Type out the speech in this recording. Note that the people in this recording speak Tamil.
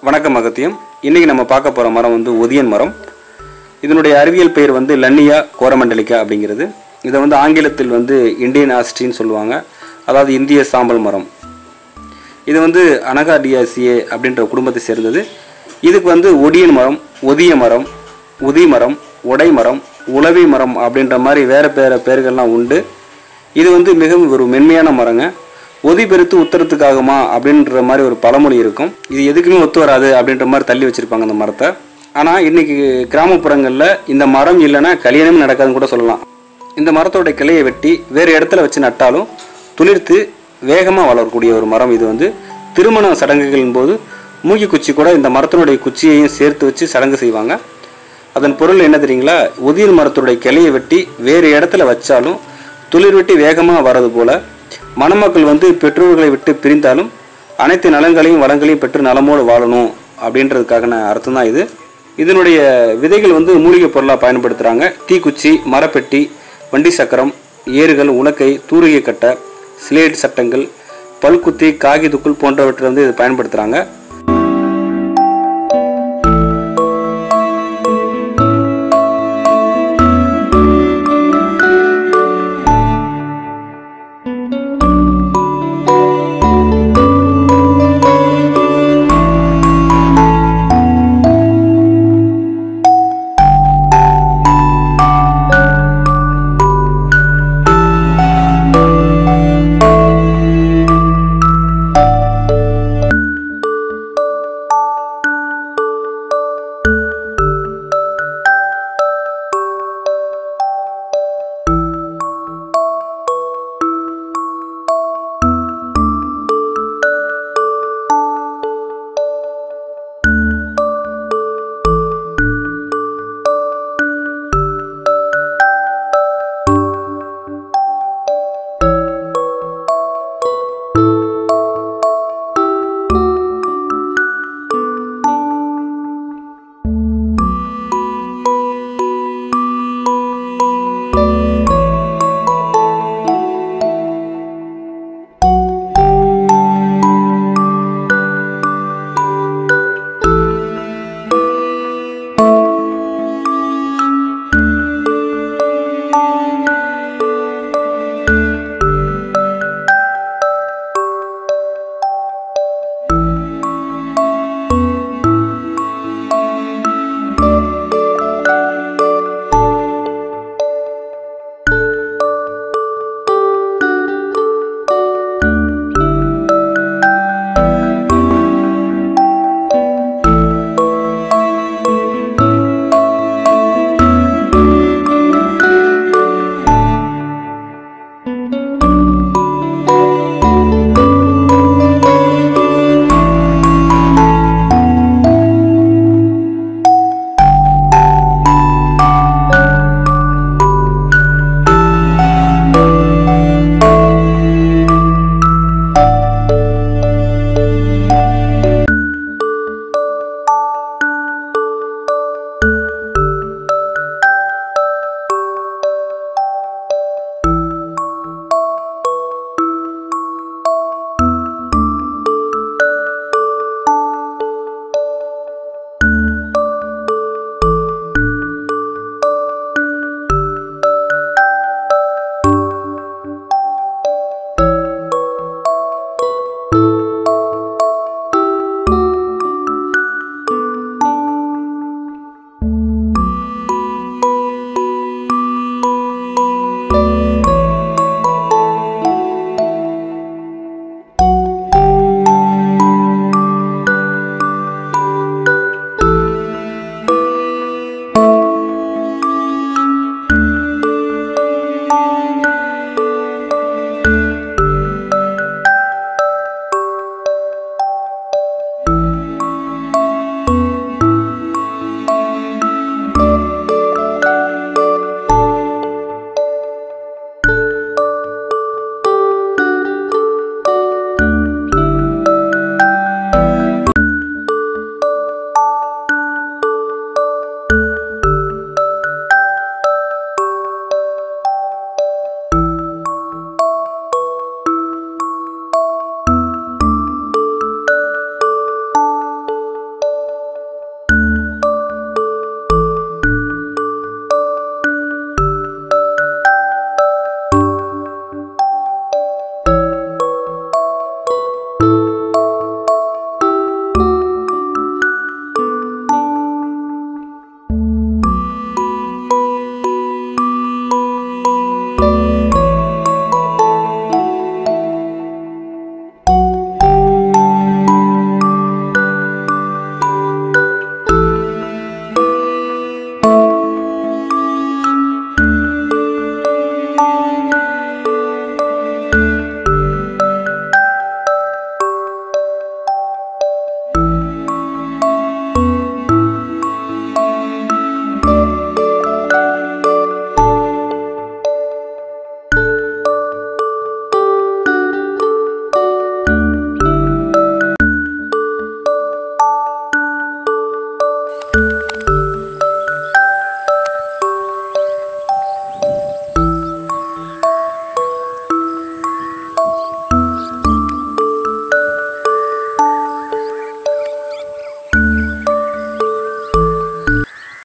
வணக்கம் அகத்தியம் இன்னைக்கு நம்ம பார்க்க போகிற மரம் வந்து ஒதியன் மரம் இதனுடைய அறிவியல் பெயர் வந்து லன்னியா கோரமண்டலிக்கா அப்படிங்கிறது இதை வந்து ஆங்கிலத்தில் வந்து இந்தியன் ஆஸ்ட்ரின்னு சொல்லுவாங்க அதாவது இந்திய சாம்பல் மரம் இது வந்து அனகாடியாசியே அப்படின்ற குடும்பத்தை சேர்ந்தது இதுக்கு வந்து ஒடியன் மரம் ஒதிய மரம் உதி மரம் உடை மரம் உளவி மரம் அப்படின்ற மாதிரி வேறு வேறு பேர்கள்லாம் உண்டு இது வந்து மிகவும் ஒரு மென்மையான மரங்க ஒதி பெருத்து உத்தரத்துக்காகுமா அப்படின்ற மாதிரி ஒரு பழமொழி இருக்கும் இது எதுக்குமே ஒத்து வராது அப்படின்ற மாதிரி தள்ளி வச்சிருப்பாங்க அந்த மரத்தை ஆனால் இன்னைக்கு கிராமப்புறங்களில் இந்த மரம் இல்லைன்னா கல்யாணமே நடக்காதுன்னு கூட சொல்லலாம் இந்த மரத்தோட கிளையை வெட்டி வேறு இடத்துல வச்சு நட்டாலும் துளிர்த்து வேகமாக வளரக்கூடிய ஒரு மரம் இது வந்து திருமண சடங்குகளின் போது மூங்கி குச்சி கூட இந்த மரத்தினுடைய குச்சியையும் சேர்த்து வச்சு சடங்கு செய்வாங்க அதன் பொருள் என்ன தெரியுங்களா உதிர் மரத்துடைய கிளையை வெட்டி வேறு இடத்துல வச்சாலும் துளிர் வெட்டி வேகமாக வர்றது போல மணமக்கள் வந்து பெற்றோர்களை விட்டு பிரிந்தாலும் அனைத்து நலங்களையும் வளங்களையும் பெற்று நலமோடு வாழணும் அப்படின்றதுக்கான அர்த்தம் தான் இது இதனுடைய விதைகள் வந்து மூலிகை பொருளாக பயன்படுத்துகிறாங்க தீக்குச்சி மரப்பெட்டி வண்டி சக்கரம் ஏறுகள் உலக்கை தூரிகை கட்டை ஸ்லேட் சட்டங்கள் பல்குத்தி காகிதுக்குள் போன்றவற்றை வந்து இது பயன்படுத்துகிறாங்க